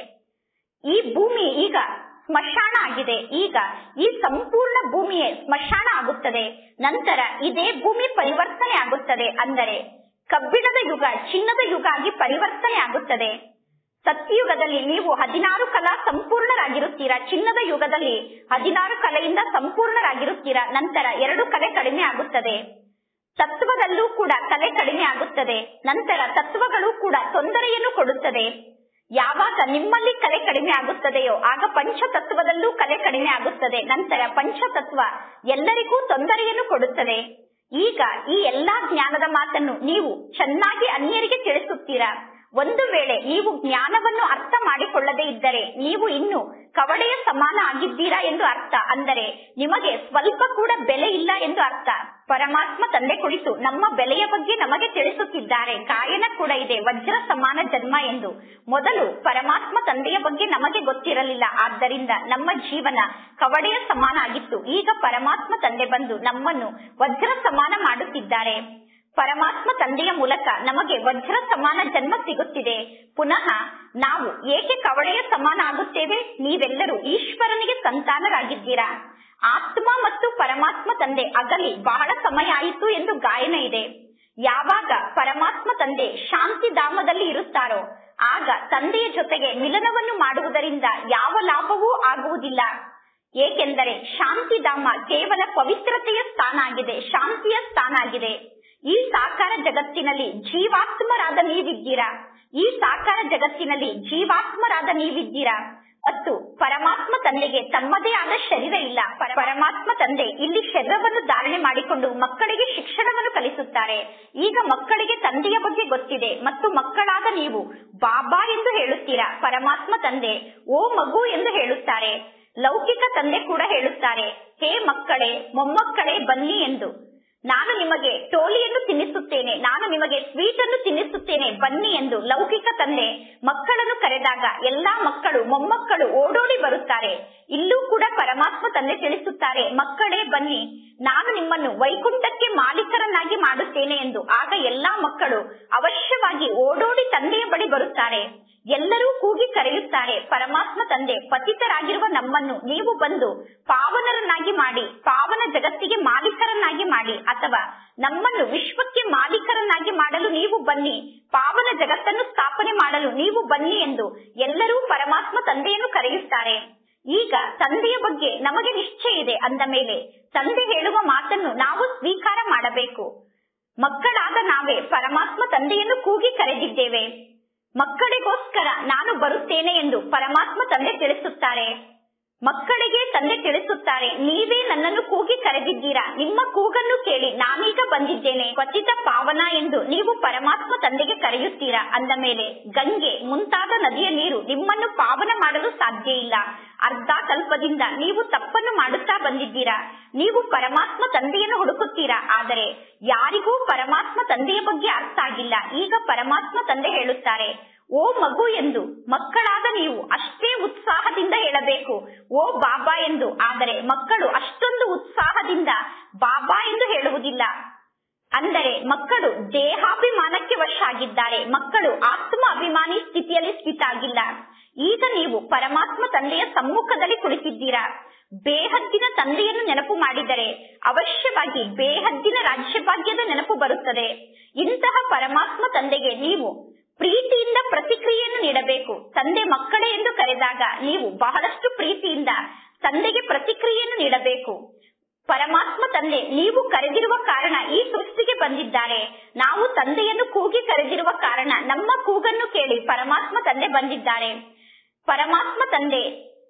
ಈ ಭೂಮಿ ಈಗ ಸ್ಮಶಾನ ಆಗಿದೆ ಈಗ ಈ ಸಂಪೂರ್ಣ ಭೂಮಿಯೇ ಸ್ಮಶಾನ ಆಗುತ್ತದೆ ನಂತರ ಇದೇ ಭೂಮಿ ಪರಿವರ್ತನೆ ಆಗುತ್ತದೆ ಅಂದರೆ ಕಬ್ಬಿಣದ ಯುಗ ಚಿನ್ನದ ಯುಗ ಆಗಿ ಪರಿವರ್ತನೆ ಆಗುತ್ತದೆ ಸತ್ಯಯುಗದಲ್ಲಿ ನೀವು ಹದಿನಾರು ಕಲಾ ಸಂಪೂರ್ಣರಾಗಿರುತ್ತೀರಾ ಚಿನ್ನದ ಯುಗದಲ್ಲಿ ಹದಿನಾರು ಕಲೆಯಿಂದ ಸಂಪೂರ್ಣರಾಗಿರುತ್ತೀರಾ ನಂತರ ಎರಡು ಕಲೆ ಕಡಿಮೆ ಆಗುತ್ತದೆ ತತ್ವದಲ್ಲೂ ಕೂಡ ಕಲೆ ಕಡಿಮೆ ಆಗುತ್ತದೆ ನಂತರ ತತ್ವಗಳು ಕೂಡ ತೊಂದರೆಯನ್ನು ಕೊಡುತ್ತದೆ ಯಾವಾಗ ನಿಮ್ಮಲ್ಲಿ ಕಲೆ ಕಡಿಮೆ ಆಗುತ್ತದೆಯೋ ಆಗ ಪಂಚತತ್ವದಲ್ಲೂ ಕಲೆ ಕಡಿಮೆ ಆಗುತ್ತದೆ ನಂತರ ಪಂಚತತ್ವ ಎಲ್ಲರಿಗೂ ತೊಂದರೆಯನ್ನು ಕೊಡುತ್ತದೆ ಈಗ ಈ ಎಲ್ಲಾ ಜ್ಞಾನದ ಮಾತನ್ನು ನೀವು ಚೆನ್ನಾಗಿ ಅನ್ಯರಿಗೆ ತಿಳಿಸುತ್ತೀರಾ ಒಂದು ವೇಳೆ ನೀವು ಜ್ಞಾನವನ್ನು ಅರ್ಥ ಮಾಡಿಕೊಳ್ಳದೇ ಇದ್ದರೆ ನೀವು ಇನ್ನು ಕವಡೆಯ ಸಮಾನ ಆಗಿದ್ದೀರಾ ಎಂದು ಅರ್ಥ ಅಂದರೆ ನಿಮಗೆ ಸ್ವಲ್ಪ ಕೂಡ ಬೆಲೆ ಇಲ್ಲ ಎಂದು ಅರ್ಥ ಪರಮಾತ್ಮ ತಂದೆ ಕುಳಿತು ನಮ್ಮ ಬೆಲೆಯ ಬಗ್ಗೆ ನಮಗೆ ತಿಳಿಸುತ್ತಿದ್ದಾರೆ ಗಾಯನ ಕೂಡ ಇದೆ ವಜ್ರ ಸಮಾನ ಜನ್ಮ ಎಂದು ಮೊದಲು ಪರಮಾತ್ಮ ತಂದೆಯ ಬಗ್ಗೆ ನಮಗೆ ಗೊತ್ತಿರಲಿಲ್ಲ ಆದ್ದರಿಂದ ನಮ್ಮ ಜೀವನ ಕವಡೆಯ ಸಮಾನ ಆಗಿತ್ತು ಈಗ ಪರಮಾತ್ಮ ತಂದೆ ಬಂದು ನಮ್ಮನ್ನು ವಜ್ರ ಸಮಾನ ಮಾಡುತ್ತಿದ್ದಾರೆ ಪರಮಾತ್ಮ ತಂದೆಯ ಮೂಲಕ ನಮಗೆ ವಜ್ರ ಸಮಾನ ಜನ್ಮ ಸಿಗುತ್ತಿದೆ ಪುನಃ ನಾವು ಏಕೆ ಕವಡೆಯ ಸಮಾನ ಆಗುತ್ತೇವೆ ನೀವೆಲ್ಲರೂ ಈಶ್ವರನಿಗೆ ಸಂತಾನರಾಗಿದ್ದೀರಾ ಆತ್ಮ ಮತ್ತು ಪರಮಾತ್ಮ ತಂದೆ ಅಗಲಿ ಬಹಳ ಸಮಯ ಆಯಿತು ಎಂದು ಗಾಯನ ಇದೆ ಯಾವಾಗ ಪರಮಾತ್ಮ ತಂದೆ ಶಾಂತಿ ಧಾಮದಲ್ಲಿ ಇರುತ್ತಾರೋ ಆಗ ತಂದೆಯ ಜೊತೆಗೆ ಮಿಲನವನ್ನು ಮಾಡುವುದರಿಂದ ಯಾವ ಲಾಭವೂ ಆಗುವುದಿಲ್ಲ ಏಕೆಂದರೆ ಶಾಂತಿಧಾಮ ಕೇವಲ ಪವಿತ್ರತೆಯ ಸ್ಥಾನ ಆಗಿದೆ ಶಾಂತಿಯ ಸ್ಥಾನ ಆಗಿದೆ ಈ ಸಾಕಾರ ಜಗತ್ತಿನಲ್ಲಿ ಜೀವಾತ್ಮರಾದ ನೀವಿದ್ದೀರಾ ಈ ಸಾಕಾರ ಜಗತ್ತಿನಲ್ಲಿ ಜೀವಾತ್ಮರಾದ ನೀವಿದ್ದೀರಾ ಮತ್ತು ಪರಮಾತ್ಮ ತಂದೆಗೆ ತಮ್ಮದೇ ಆದ ಶರೀರ ಇಲ್ಲ ಪರ- ಪರಮಾತ್ಮ ತಂದೆ ಇಲ್ಲಿ ಶರೀರವನ್ನು ಧಾರಣೆ ಮಾಡಿಕೊಂಡು ಮಕ್ಕಳಿಗೆ ಶಿಕ್ಷಣವನ್ನು ಕಲಿಸುತ್ತಾರೆ ಈಗ ಮಕ್ಕಳಿಗೆ ತಂದೆಯ ಬಗ್ಗೆ ಗೊತ್ತಿದೆ ಮತ್ತು ಮಕ್ಕಳಾದ ನೀವು ಬಾಬಾ ಎಂದು ಹೇಳುತ್ತೀರಾ ಪರಮಾತ್ಮ ತಂದೆ ಓ ಮಗು ಎಂದು ಹೇಳುತ್ತಾರೆ ಲೌಕಿಕ ತಂದೆ ಕೂಡ ಹೇಳುತ್ತಾರೆ ಹೇ ಮಕ್ಕಳೇ ಮೊಮ್ಮಕ್ಕಳೇ ಬನ್ನಿ ಎಂದು ನಾನು ನಿಮಗೆ ಟೋಲಿಯನ್ನು ತಿನ್ನಿಸುತ್ತೇನೆ ನಾನು ನಿಮಗೆ ಸ್ವೀಟ್ ಅನ್ನು ತಿನ್ನಿಸುತ್ತೇನೆ ಬನ್ನಿ ಎಂದು ಲೌಕಿಕ ತಂದೆ ಮಕ್ಕಳನ್ನು ಕರೆದಾಗ ಎಲ್ಲಾ ಮಕ್ಕಳು ಮೊಮ್ಮಕ್ಕಳು ಓಡೋಡಿ ಬರುತ್ತಾರೆ ಇಲ್ಲೂ ಕೂಡ ಪರಮಾತ್ಮ ತಂದೆ ತಿಳಿಸುತ್ತಾರೆ ಮಕ್ಕಳೇ ಬನ್ನಿ ನಾನು ನಿಮ್ಮನ್ನು ವೈಕುಂಠಕ್ಕೆ ಮಾಲೀಕರನ್ನಾಗಿ ಮಾಡುತ್ತೇನೆ ಎಂದು ಆಗ ಎಲ್ಲಾ ಮಕ್ಕಳು ಅವಶ್ಯವಾಗಿ ಓಡೋಡಿ ತಂದೆಯ ಬಳಿ ಬರುತ್ತಾರೆ ಎಲ್ಲರೂ ಕೂಗಿ ಕರೆಯುತ್ತಾರೆ ಪರಮಾತ್ಮ ತಂದೆ ಪತಿತರಾಗಿರುವ ನಮ್ಮನ್ನು ನೀವು ಬಂದು ಪಾವನರನ್ನಾಗಿ ಮಾಡಿ ಪಾವನ ಜಗತ್ತಿಗೆ ಮಾಲೀಕರನ್ನಾಗಿ ಮಾಡಿ ಅಥವಾ ನಮ್ಮನ್ನು ವಿಶ್ವಕ್ಕೆ ಮಾಲೀಕರನ್ನಾಗಿ ಮಾಡಲು ನೀವು ಬನ್ನಿ ಪಾವನ ಜಗತ್ತನ್ನು ಸ್ಥಾಪನೆ ಮಾಡಲು ನೀವು ಬನ್ನಿ ಎಂದು ಎಲ್ಲರೂ ಪರಮಾತ್ಮ ತಂದೆಯನ್ನು ಕರೆಯುತ್ತಾರೆ ಈಗ ತಂದೆಯ ಬಗ್ಗೆ ನಮಗೆ ನಿಶ್ಚಯ ಇದೆ ಅಂದ ಮೇಲೆ ತಂದೆ ಹೇಳುವ ಮಾತನ್ನು ನಾವು ಸ್ವೀಕಾರ ಮಾಡಬೇಕು ಮಕ್ಕಳಾದ ನಾವೇ ಪರಮಾತ್ಮ ತಂದೆಯನ್ನು ಕೂಗಿ ಕರೆದಿದ್ದೇವೆ ಮಕ್ಕಳಿಗೋಸ್ಕರ ನಾನು ಬರುತ್ತೇನೆ ಎಂದು ಪರಮಾತ್ಮ ತಂದೆ ತಿಳಿಸುತ್ತಾರೆ ಮಕ್ಕಳಿಗೆ ತಂದೆ ತಿಳಿಸುತ್ತಾರೆ ನೀವೇ ನನ್ನನ್ನು ಕೂಗಿ ಕರೆದಿದ್ದೀರಾ ನಿಮ್ಮ ಕೂಗನ್ನು ಕೇಳಿ ನಾನೀಗ ಬಂದಿದ್ದೇನೆ ಪತಿತ ಪಾವನ ಎಂದು ನೀವು ಪರಮಾತ್ಮ ತಂದೆಗೆ ಕರೆಯುತ್ತೀರಾ ಅಂದ ಮೇಲೆ ಗಂಗೆ ಮುಂತಾದ ನದಿಯ ನೀರು ನಿಮ್ಮನ್ನು ಪಾವನ ಮಾಡಲು ಸಾಧ್ಯ ಇಲ್ಲ ಅರ್ಧ ಕಲ್ಪದಿಂದ ನೀವು ತಪ್ಪನ್ನು ಮಾಡುತ್ತಾ ಬಂದಿದ್ದೀರಾ ನೀವು ಪರಮಾತ್ಮ ತಂದೆಯನ್ನು ಹುಡುಕುತ್ತೀರಾ ಆದರೆ ಯಾರಿಗೂ ಪರಮಾತ್ಮ ತಂದೆಯ ಬಗ್ಗೆ ಅರ್ಥ ಆಗಿಲ್ಲ ಈಗ ಪರಮಾತ್ಮ ತಂದೆ ಹೇಳುತ್ತಾರೆ ಓ ಮಗು ಎಂದು ಮಕ್ಕಳಾದ ನೀವು ಅಷ್ಟೇ ಉತ್ಸಾಹದಿಂದ ಹೇಳಬೇಕು ಓ ಬಾಬಾ ಎಂದು ಆದರೆ ಮಕ್ಕಳು ಅಷ್ಟೊಂದು ಉತ್ಸಾಹದಿಂದ ಬಾಬಾ ಎಂದು ಹೇಳುವುದಿಲ್ಲ ಅಂದರೆ ಮಕ್ಕಳು ದೇಹಾಭಿಮಾನಕ್ಕೆ ವಶ ಆಗಿದ್ದಾರೆ ಮಕ್ಕಳು ಆತ್ಮ ಅಭಿಮಾನಿ ಸ್ಥಿತಿಯಲ್ಲಿ ಸ್ಥಿತ ಆಗಿಲ್ಲ ಈಗ ನೀವು ಪರಮಾತ್ಮ ತಂದೆಯ ಸಮ್ಮುಖದಲ್ಲಿ ಕುಳಿತಿದ್ದೀರಾ ಬೇಹದ್ದಿನ ತಂದೆಯನ್ನು ನೆನಪು ಮಾಡಿದರೆ ಅವಶ್ಯವಾಗಿ ಬೇಹದ್ದಿನ ರಾಜ್ಯಭಾಗ್ಯದ ನೆನಪು ಬರುತ್ತದೆ ಇಂತಹ ಪರಮಾತ್ಮ ತಂದೆಗೆ ನೀವು ಪ್ರೀತಿಯಿಂದ ಪ್ರತಿಕ್ರಿಯೆಯನ್ನು ನೀಡಬೇಕು ತಂದೆ ಮಕ್ಕಳೇ ಎಂದು ಕರೆದಾಗ ನೀವು ಬಹಳಷ್ಟು ಪ್ರೀತಿಯಿಂದ ತಂದೆಗೆ ಪ್ರತಿಕ್ರಿಯೆಯನ್ನು ನೀಡಬೇಕು ಪರಮಾತ್ಮ ತಂದೆ ನೀವು ಕರೆದಿರುವ ಕಾರಣ ಈ ಸೃಷ್ಟಿಗೆ ಬಂದಿದ್ದಾರೆ ನಾವು ತಂದೆಯನ್ನು ಕೂಗಿ ಕರೆದಿರುವ ಕಾರಣ ನಮ್ಮ ಕೂಗನ್ನು ಕೇಳಿ ಪರಮಾತ್ಮ ತಂದೆ ಬಂದಿದ್ದಾರೆ ಪರಮಾತ್ಮ ತಂದೆ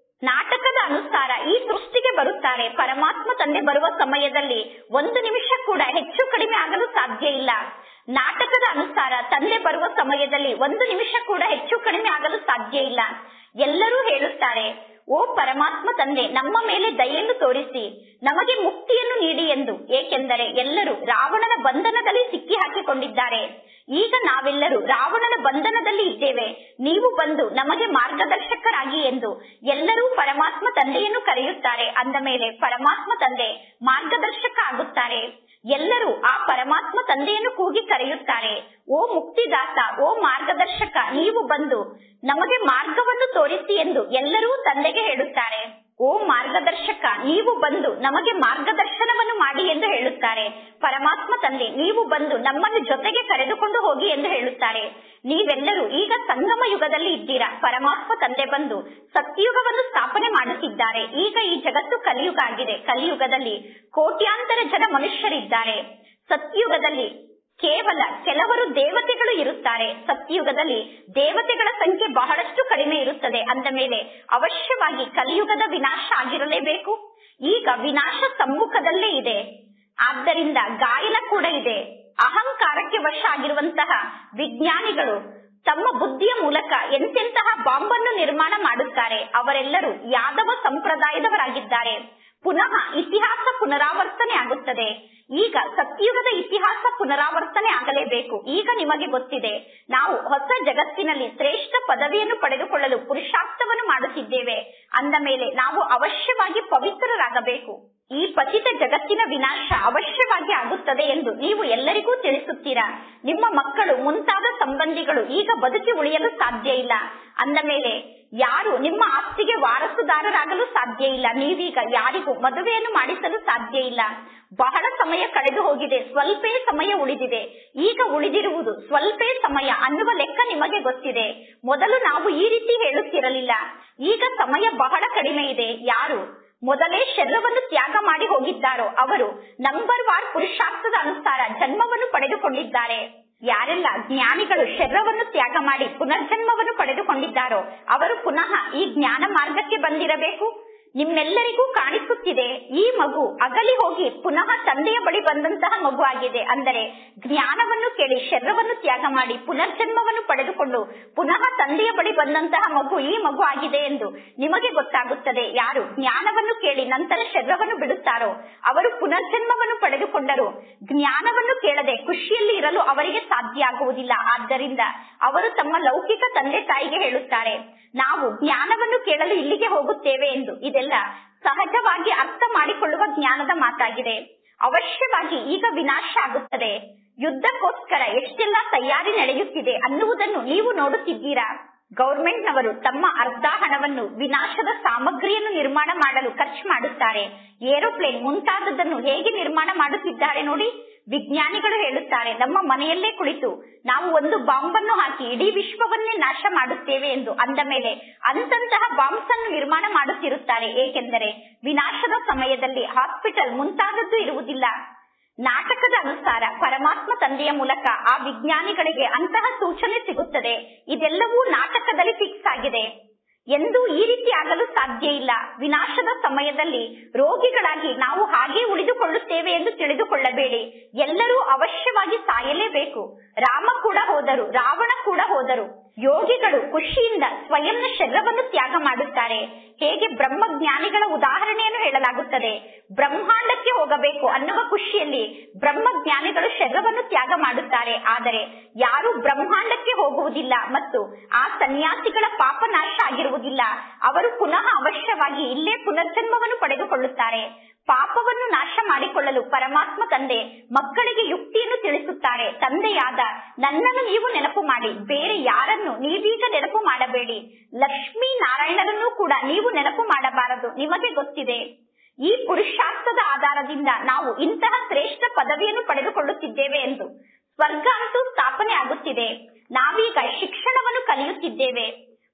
ನಾಟಕದ ಅನುಸಾರ ಈ ಸೃಷ್ಟಿಗೆ ಬರುತ್ತಾರೆ ಪರಮಾತ್ಮ ತಂದೆ ಬರುವ ಸಮಯದಲ್ಲಿ ಒಂದು ನಿಮಿಷ ಕೂಡ ಹೆಚ್ಚು ಕಡಿಮೆ ಆಗಲು ಸಾಧ್ಯ ಇಲ್ಲ ನಾಟಕದ ಅನುಸಾರ ತಂದೆ ಬರುವ ಸಮಯದಲ್ಲಿ ಒಂದು ನಿಮಿಷ ಕೂಡ ಹೆಚ್ಚು ಕಡಿಮೆ ಆಗಲು ಸಾಧ್ಯ ಇಲ್ಲ ಎಲ್ಲರೂ ಹೇಳುತ್ತಾರೆ ಓ ಪರಮಾತ್ಮ ತಂದೆ ನಮ್ಮ ಮೇಲೆ ದಯೆಯನ್ನು ತೋರಿಸಿ ನಮಗೆ ಮುಕ್ತಿಯನ್ನು ನೀಡಿ ಎಂದು ಏಕೆಂದರೆ ಎಲ್ಲರೂ ರಾವಣನ ಬಂಧನದಲ್ಲಿ ಸಿಕ್ಕಿ ಹಾಕಿಕೊಂಡಿದ್ದಾರೆ ಈಗ ನಾವೆಲ್ಲರೂ ರಾವಣನ ಬಂಧನದಲ್ಲಿ ಇದ್ದೇವೆ ನೀವು ಬಂದು ನಮಗೆ ಮಾರ್ಗದರ್ಶಕರಾಗಿ ಎಂದು ಎಲ್ಲರೂ ಪರಮಾತ್ಮ ತಂದೆಯನ್ನು ಕರೆಯುತ್ತಾರೆ ಅಂದ ಮೇಲೆ ಪರಮಾತ್ಮ ತಂದೆ ಮಾರ್ಗದರ್ಶಕ ಆಗುತ್ತಾರೆ ಎಲ್ಲರೂ ಆ ಪರಮಾತ್ಮ ತಂದೆಯನ್ನು ಕೂಗಿ ಕರೆಯುತ್ತಾರೆ ಓ ಮುಕ್ತಿದಾತ ಓ ಮಾರ್ಗದರ್ಶಕ ನೀವು ಬಂದು ನಮಗೆ ಮಾರ್ಗವನ್ನು ತೋರಿಸಿ ಎಂದು ಎಲ್ಲರೂ ತಂದೆಗೆ ಹೇಳುತ್ತಾರೆ ಓ ಮಾರ್ಗದರ್ಶಕ ನೀವು ಬಂದು ನಮಗೆ ಮಾರ್ಗದರ್ಶನವನ್ನು ಮಾಡಿ ಎಂದು ಹೇಳುತ್ತಾರೆ ಪರಮಾತ್ಮ ತಂದೆ ನೀವು ಬಂದು ನಮ್ಮನ್ನು ಜೊತೆಗೆ ಕರೆದುಕೊಂಡು ಹೋಗಿ ಎಂದು ಹೇಳುತ್ತಾರೆ ನೀವೆಲ್ಲರೂ ಈಗ ಸಂಗಮ ಯುಗದಲ್ಲಿ ಇದ್ದೀರಾ ಪರಮಾತ್ಮ ತಂದೆ ಬಂದು ಸತ್ಯಯುಗವನ್ನು ಸ್ಥಾಪನೆ ಮಾಡುತ್ತಿದ್ದಾರೆ ಈಗ ಈ ಜಗತ್ತು ಕಲಿಯುಗ ಆಗಿದೆ ಕಲಿಯುಗದಲ್ಲಿ ಕೋಟ್ಯಾಂತರ ಜನ ಮನುಷ್ಯರಿದ್ದಾರೆ ಸತ್ಯಯುಗದಲ್ಲಿ ಕೇವಲ ಕೆಲವರು ದೇವತೆಗಳು ಇರುತ್ತಾರೆ ಸತ್ಯಯುಗದಲ್ಲಿ ದೇವತೆಗಳ ಸಂಖ್ಯೆ ಬಹಳಷ್ಟು ಕಡಿಮೆ ಇರುತ್ತದೆ ಅಂದ ಮೇಲೆ ಅವಶ್ಯವಾಗಿ ಕಲಿಯುಗದ ವಿನಾಶ ಆಗಿರಲೇಬೇಕು ಈಗ ವಿನಾಶ ಸಮ್ಮುಖದಲ್ಲೇ ಇದೆ ಆದ್ದರಿಂದ ಗಾಯನ ಕೂಡ ಇದೆ ಅಹಂಕಾರಕ್ಕೆ ವಶ ಆಗಿರುವಂತಹ ವಿಜ್ಞಾನಿಗಳು ತಮ್ಮ ಬುದ್ಧಿಯ ಮೂಲಕ ಎಂತೆಂತಹ ಬಾಂಬನ್ನು ನಿರ್ಮಾಣ ಮಾಡುತ್ತಾರೆ ಅವರೆಲ್ಲರೂ ಯಾದವ ಸಂಪ್ರದಾಯದವರಾಗಿದ್ದಾರೆ ಪುನಃ ಇತಿಹಾಸ ಪುನರಾವರ್ತನೆ ಆಗುತ್ತದೆ ಈಗ ಸತ್ಯಯುಗದ ಇತಿಹಾಸ ಪುನರಾವರ್ತನೆ ಆಗಲೇಬೇಕು ಈಗ ನಿಮಗೆ ಗೊತ್ತಿದೆ ನಾವು ಹೊಸ ಜಗತ್ತಿನಲ್ಲಿ ಶ್ರೇಷ್ಠ ಪದವಿಯನ್ನು ಪಡೆದುಕೊಳ್ಳಲು ಪುರುಷಾರ್ಥವನ್ನು ಮಾಡುತ್ತಿದ್ದೇವೆ ಅಂದ ಮೇಲೆ ನಾವು ಅವಶ್ಯವಾಗಿ ಪವಿತ್ರರಾಗಬೇಕು ಈ ಪತಿತ ಜಗತ್ತಿನ ವಿನಾಶ ಅವಶ್ಯವಾಗಿ ಆಗುತ್ತದೆ ಎಂದು ನೀವು ಎಲ್ಲರಿಗೂ ತಿಳಿಸುತ್ತೀರಾ ನಿಮ್ಮ ಮಕ್ಕಳು ಮುಂತಾದ ಸಂಬಂಧಿಗಳು ಈಗ ಬದುಕಿ ಉಳಿಯಲು ಸಾಧ್ಯ ಇಲ್ಲ ಅಂದ ಮೇಲೆ ಯಾರು ನಿಮ್ಮ ಆಸ್ತಿಗೆ ವಾರಸುದಾರರಾಗಲು ಸಾಧ್ಯ ಇಲ್ಲ ನೀವೀಗ ಯಾರಿಗೂ ಮದುವೆಯನ್ನು ಮಾಡಿಸಲು ಸಾಧ್ಯ ಇಲ್ಲ ಬಹಳ ಸಮಯ ಕಳೆದು ಹೋಗಿದೆ ಸ್ವಲ್ಪೇ ಸಮಯ ಉಳಿದಿದೆ ಈಗ ಉಳಿದಿರುವುದು ಸ್ವಲ್ಪೇ ಸಮಯ ಅನ್ನುವ ಲೆಕ್ಕ ನಿಮಗೆ ಗೊತ್ತಿದೆ ಮೊದಲು ನಾವು ಈ ರೀತಿ ಹೇಳುತ್ತಿರಲಿಲ್ಲ ಈಗ ಸಮಯ ಬಹಳ ಕಡಿಮೆ ಇದೆ ಯಾರು ಮೊದಲೇ ಶರೀರವನ್ನು ತ್ಯಾಗ ಮಾಡಿ ಹೋಗಿದ್ದಾರೋ ಅವರು ನಂಬರ್ ವಾರ್ ಪುರುಷಾರ್ಥದ ಅನುಸಾರ ಜನ್ಮವನ್ನು ಪಡೆದುಕೊಂಡಿದ್ದಾರೆ ಯಾರೆಲ್ಲ ಜ್ಞಾನಿಗಳು ಶರೀರವನ್ನು ತ್ಯಾಗ ಮಾಡಿ ಪುನರ್ಜನ್ಮವನ್ನು ಪಡೆದುಕೊಂಡಿದ್ದಾರೋ ಅವರು ಪುನಃ ಈ ಜ್ಞಾನ ಮಾರ್ಗಕ್ಕೆ ಬಂದಿರಬೇಕು ನಿಮ್ಮೆಲ್ಲರಿಗೂ ಕಾಣಿಸುತ್ತಿದೆ ಈ ಮಗು ಅಗಲಿ ಹೋಗಿ ಪುನಃ ತಂದೆಯ ಬಳಿ ಬಂದಂತಹ ಮಗು ಆಗಿದೆ ಅಂದರೆ ಜ್ಞಾನವನ್ನು ಕೇಳಿ ಶರೀರವನ್ನು ತ್ಯಾಗ ಮಾಡಿ ಪುನರ್ಜನ್ಮವನ್ನು ಪಡೆದುಕೊಂಡು ಪುನಃ ತಂದೆಯ ಬಳಿ ಬಂದಂತಹ ಮಗು ಈ ಮಗು ಆಗಿದೆ ಎಂದು ನಿಮಗೆ ಗೊತ್ತಾಗುತ್ತದೆ ಯಾರು ಜ್ಞಾನವನ್ನು ಕೇಳಿ ನಂತರ ಶರೀರವನ್ನು ಬಿಡುತ್ತಾರೋ ಅವರು ಪುನರ್ಜನ್ಮವನ್ನು ಪಡೆದುಕೊಂಡರು ಜ್ಞಾನವನ್ನು ಕೇಳದೆ ಖುಷಿಯಲ್ಲಿ ಇರಲು ಅವರಿಗೆ ಸಾಧ್ಯ ಆಗುವುದಿಲ್ಲ ಆದ್ದರಿಂದ ಅವರು ತಮ್ಮ ಲೌಕಿಕ ತಂದೆ ತಾಯಿಗೆ ಹೇಳುತ್ತಾರೆ ನಾವು ಜ್ಞಾನವನ್ನು ಕೇಳಲು ಇಲ್ಲಿಗೆ ಹೋಗುತ್ತೇವೆ ಎಂದು ಇದೆಲ್ಲ ಸಹಜವಾಗಿ ಅರ್ಥ ಮಾಡಿಕೊಳ್ಳುವ ಜ್ಞಾನದ ಮಾತಾಗಿದೆ ಅವಶ್ಯವಾಗಿ ಈಗ ವಿನಾಶ ಆಗುತ್ತದೆ ಯುದ್ಧಕ್ಕೋಸ್ಕರ ಎಷ್ಟೆಲ್ಲ ತಯಾರಿ ನಡೆಯುತ್ತಿದೆ ಅನ್ನುವುದನ್ನು ನೀವು ನೋಡುತ್ತಿದ್ದೀರಾ ಗೌರ್ಮೆಂಟ್ ನವರು ತಮ್ಮ ಅರ್ಧ ಹಣವನ್ನು ವಿನಾಶದ ಸಾಮಗ್ರಿಯನ್ನು ನಿರ್ಮಾಣ ಮಾಡಲು ಖರ್ಚು ಮಾಡುತ್ತಾರೆ ಏರೋಪ್ಲೇನ್ ಮುಂತಾದದ್ದನ್ನು ಹೇಗೆ ನಿರ್ಮಾಣ ಮಾಡುತ್ತಿದ್ದಾರೆ ನೋಡಿ ವಿಜ್ಞಾನಿಗಳು ಹೇಳುತ್ತಾರೆ ನಮ್ಮ ಮನೆಯಲ್ಲೇ ಕುಳಿತು ನಾವು ಒಂದು ಬಾಂಬ್ ಅನ್ನು ಹಾಕಿ ಇಡೀ ವಿಶ್ವವನ್ನೇ ನಾಶ ಮಾಡುತ್ತೇವೆ ಎಂದು ಅಂದ ಮೇಲೆ ಅಂತಂತಹ ಬಾಂಬ್ಸ್ ಅನ್ನು ನಿರ್ಮಾಣ ಮಾಡುತ್ತಿರುತ್ತಾರೆ ಏಕೆಂದರೆ ವಿನಾಶದ ಸಮಯದಲ್ಲಿ ಹಾಸ್ಪಿಟಲ್ ಮುಂತಾದದ್ದು ಇರುವುದಿಲ್ಲ ನಾಟಕದ ಅನುಸಾರ ಪರಮಾತ್ಮ ತಂದೆಯ ಮೂಲಕ ಆ ವಿಜ್ಞಾನಿಗಳಿಗೆ ಅಂತಹ ಸೂಚನೆ ಸಿಗುತ್ತದೆ ಇದೆಲ್ಲವೂ ನಾಟಕದಲ್ಲಿ ಫಿಕ್ಸ್ ಆಗಿದೆ ಎಂದು ಈ ರೀತಿ ಆಗಲು ಸಾಧ್ಯ ಇಲ್ಲ ವಿನಾಶದ ಸಮಯದಲ್ಲಿ ರೋಗಿಗಳಾಗಿ ನಾವು ಹಾಗೆ ಉಳಿದುಕೊಳ್ಳುತ್ತೇವೆ ಎಂದು ತಿಳಿದುಕೊಳ್ಳಬೇಡಿ ಎಲ್ಲರೂ ಅವಶ್ಯವಾಗಿ ಸಾಯಲೇಬೇಕು ರಾಮ ಕೂಡ ಹೋದರು ರಾವಣ ಕೂಡ ಹೋದರು ಯೋಗಿಗಳು ಖುಷಿಯಿಂದ ಸ್ವಯಂನ ಶರೀರವನ್ನು ತ್ಯಾಗ ಮಾಡುತ್ತಾರೆ ಹೇಗೆ ಬ್ರಹ್ಮಜ್ಞಾನಿಗಳ ಉದಾಹರಣೆಯನ್ನು ಹೇಳಲಾಗುತ್ತದೆ ಬ್ರಹ್ಮಾಂಡಕ್ಕೆ ಹೋಗಬೇಕು ಅನ್ನುವ ಖುಷಿಯಲ್ಲಿ ಬ್ರಹ್ಮಜ್ಞಾನಿಗಳು ಶರೀರವನ್ನು ತ್ಯಾಗ ಮಾಡುತ್ತಾರೆ ಆದರೆ ಯಾರು ಬ್ರಹ್ಮಾಂಡಕ್ಕೆ ಹೋಗುವುದಿಲ್ಲ ಮತ್ತು ಆ ಸನ್ಯಾಸಿಗಳ ಪಾಪ ನಾಶ ಆಗಿರುವುದಿಲ್ಲ ಅವರು ಪುನಃ ಅವಶ್ಯವಾಗಿ ಇಲ್ಲೇ ಪುನರ್ಜನ್ಮವನ್ನು ಪಡೆದುಕೊಳ್ಳುತ್ತಾರೆ ಪಾಪವನ್ನು ನಾಶ ಮಾಡಿಕೊಳ್ಳಲು ಪರಮಾತ್ಮ ತಂದೆ ಮಕ್ಕಳಿಗೆ ಯುಕ್ತಿಯನ್ನು ತಿಳಿಸುತ್ತಾರೆ ತಂದೆಯಾದ ನನ್ನನ್ನು ನೀವು ನೆನಪು ಮಾಡಿ ಬೇರೆ ಯಾರನ್ನು ನೀವೀಗ ನೆನಪು ಮಾಡಬೇಡಿ ಲಕ್ಷ್ಮೀ ನಾರಾಯಣರನ್ನು ಕೂಡ ನೀವು ನೆನಪು ಮಾಡಬಾರದು ನಿಮಗೆ ಗೊತ್ತಿದೆ ಈ ಪುರುಷಾರ್ಥದ ಆಧಾರದಿಂದ ನಾವು ಇಂತಹ ಶ್ರೇಷ್ಠ ಪದವಿಯನ್ನು ಪಡೆದುಕೊಳ್ಳುತ್ತಿದ್ದೇವೆ ಎಂದು ಸ್ವರ್ಗ ಅಂತೂ ಸ್ಥಾಪನೆ ಆಗುತ್ತಿದೆ ನಾವೀಗ ಶಿಕ್ಷಣವನ್ನು ಕಲಿಯುತ್ತಿದ್ದೇವೆ